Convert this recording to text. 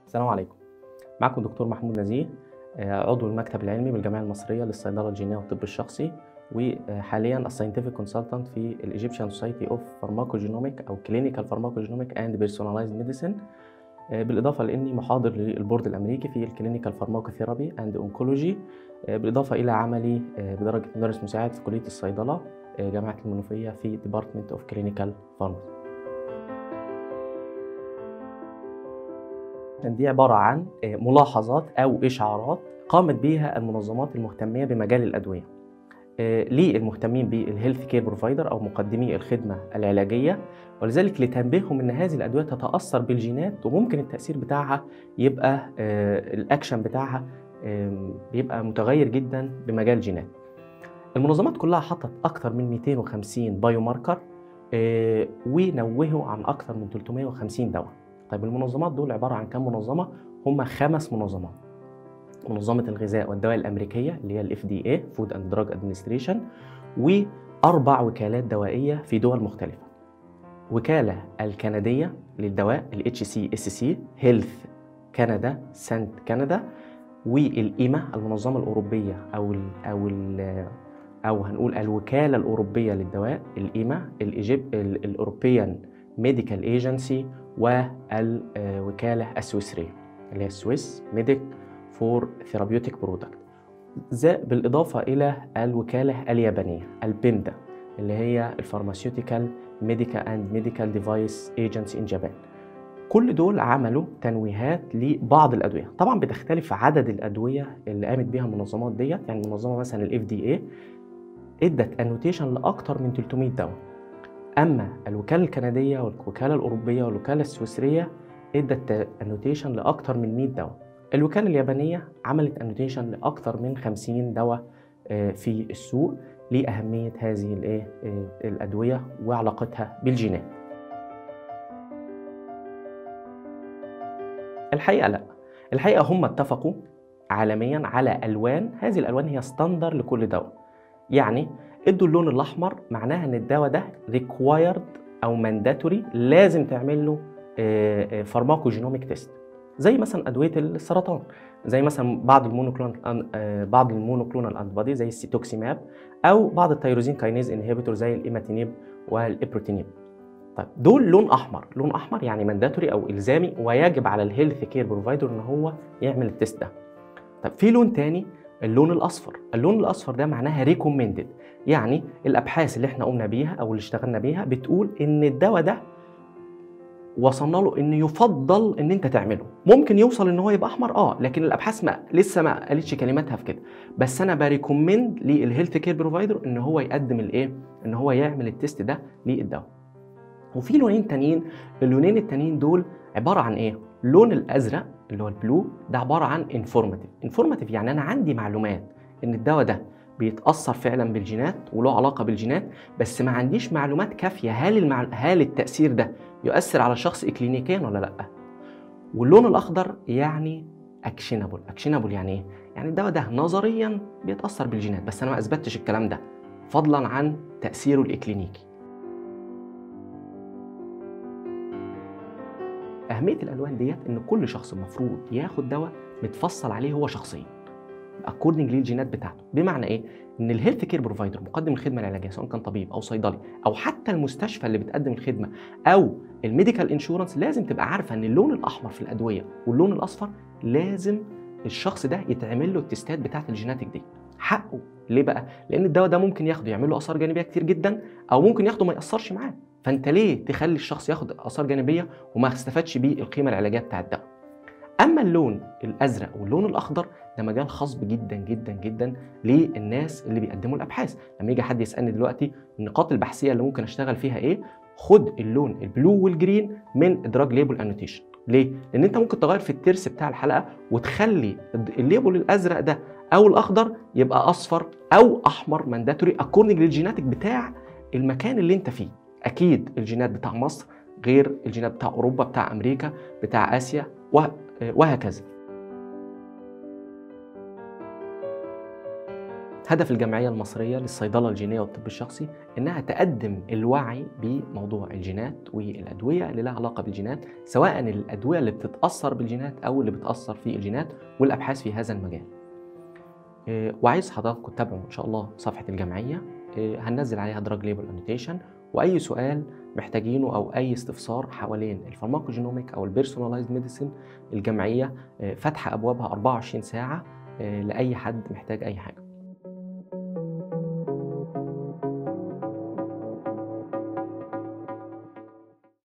السلام عليكم معكم دكتور محمود نزيه آه، عضو المكتب العلمي بالجمعيه المصريه للصيدله الجينيه والطب الشخصي وحاليا الساينتفك كونسلتنت في الايجيبشن سوسايتي اوف فارماكوجينوميك او كلينيكال فارماكوجينوميك اند بيرسوناليزد ميديسن بالاضافه لاني محاضر للبورد الامريكي في الكلينيكال فارماكوثيرابي اند اونكولوجي بالاضافه الى عملي آه، بدرجه مدرس مساعد في كليه الصيدله آه، جامعه المنوفيه في ديبارتمنت اوف كلينيكال فارماسي دي عبارة عن ملاحظات أو إشعارات قامت بها المنظمات المهتمية بمجال الأدوية للمهتمين بالهيلث كير بروفايدر أو مقدمي الخدمة العلاجية ولذلك لتنبيههم أن هذه الأدوية تتأثر بالجينات وممكن التأثير بتاعها يبقى الأكشن بتاعها بيبقى متغير جدا بمجال الجينات المنظمات كلها حطت أكثر من 250 بايو ماركر ونوهوا عن أكثر من 350 دواء طيب المنظمات دول عباره عن كم منظمه؟ هم خمس منظمات. منظمه الغذاء والدواء الامريكيه اللي هي الاف دي اي فود اند دراج ادمنستريشن واربع وكالات دوائيه في دول مختلفه. وكاله الكنديه للدواء الاتش سي اس سي هيلث كندا سنت كندا والايما المنظمه الاوروبيه او ال او ال او هنقول الوكاله الاوروبيه للدواء الايما الايجيب الاوروبيان ميديكال ايجنسي والوكاله السويسريه اللي هي السويس ميديك فور ثيرابيوتيك برودكت بالاضافه الى الوكاله اليابانيه البيمدا اللي هي الفارماسيوتيكال ميديكال اند ميديكال ديفايس ايجنسي ان جابان كل دول عملوا تنويهات لبعض الادويه طبعا بتختلف عدد الادويه اللي قامت بيها المنظمات ديت يعني منظمه مثلا الاف دي اي ادت انوتيشن لاكثر من 300 دواء اما الوكاله الكنديه والوكاله الاوروبيه والوكاله السويسريه ادت انوتيشن لاكثر من 100 دواء الوكاله اليابانيه عملت انوتيشن لاكثر من 50 دواء في السوق لاهميه هذه الايه الادويه وعلاقتها بالجينات الحقيقه لا الحقيقه هم اتفقوا عالميا على الوان هذه الالوان هي ستاندر لكل دواء يعني ادوا اللون الاحمر معناها ان الدواء ده ريكوايرد او مانداتوري لازم تعمل له فارماكوجينوميك تيست زي مثلا ادويه السرطان زي مثلا بعض المونوكلونال بعض المونوكلونال انتبادي زي السيتوكسيماب او بعض التيروزين كاينيز انهبيتور زي الايماتينيب والابروتينيب طيب دول لون احمر لون احمر يعني مانداتوري او الزامي ويجب على الهيلث كير بروفايدر ان هو يعمل التيست ده طب في لون تاني اللون الاصفر اللون الاصفر ده معناها ريكومندد يعني الابحاث اللي احنا قمنا بيها او اللي اشتغلنا بيها بتقول ان الدواء ده وصلنا له ان يفضل ان انت تعمله ممكن يوصل ان هو يبقى احمر اه لكن الابحاث ما لسه ما قالتش كلماتها في كده بس انا بريكومند للهيلث كير بروفايدر ان هو يقدم الايه ان هو يعمل التيست ده للدواء وفي لونين تانيين اللونين التانيين دول عباره عن ايه اللون الازرق اللي هو البلو ده عباره عن انفورماتيف انفورماتيف يعني انا عندي معلومات ان الدواء ده بيتاثر فعلا بالجينات وله علاقه بالجينات بس ما عنديش معلومات كافيه هل المع... هل التاثير ده يؤثر على الشخص اكلينيكيا ولا لا واللون الاخضر يعني اكشنبل اكشنبل يعني ايه يعني الدواء ده نظريا بيتاثر بالجينات بس انا ما اثبتش الكلام ده فضلا عن تاثيره الاكلينيكي اهميه الالوان ديت ان كل شخص المفروض ياخد دواء متفصل عليه هو شخصيا اكوردنج للجينات بتاعته بمعنى ايه ان الهيلث كير بروفايدر مقدم الخدمه العلاجيه سواء كان طبيب او صيدلي او حتى المستشفى اللي بتقدم الخدمه او الميديكال انشورنس لازم تبقى عارفه ان اللون الاحمر في الادويه واللون الاصفر لازم الشخص ده يتعمل له التستات بتاعه الجيناتيك دي حقه ليه بقى لان الدواء ده ممكن ياخده يعمل له اثار جانبيه كتير جدا او ممكن ياخده ما ياثرش معاه فانت ليه تخلي الشخص ياخد اثار جانبيه وما استفادش بيه القيمه العلاجيه بتاع الدواء اما اللون الازرق واللون الاخضر ده مجال خصب جدا جدا جدا للناس اللي بيقدموا الابحاث لما يجي حد يسالني دلوقتي النقاط البحثيه اللي ممكن اشتغل فيها ايه خد اللون البلو والجرين من دراج ليبل انوتيشن ليه لان انت ممكن تغير في الترس بتاع الحلقه وتخلي الليبل الازرق ده او الاخضر يبقى اصفر او احمر مانداتوري اكوردنج للجيناتيك بتاع المكان اللي انت فيه اكيد الجينات بتاع مصر غير الجينات بتاع اوروبا بتاع امريكا بتاع اسيا وهكذا هدف الجمعية المصرية للصيدلة الجينية والطب الشخصي إنها تقدم الوعي بموضوع الجينات والأدوية اللي لها علاقة بالجينات سواء الأدوية اللي بتتأثر بالجينات أو اللي بتأثر في الجينات والأبحاث في هذا المجال. إيه، وعايز حضراتكم تتابعوا إن شاء الله صفحة الجمعية إيه، هننزل عليها دراج ليبل انوتيشن وأي سؤال محتاجينه أو أي استفسار حوالين الفارماكوجينوميك أو البيرسوناليزد ميديسين الجمعية إيه، فاتحة أبوابها 24 ساعة إيه، لأي حد محتاج أي حاجة.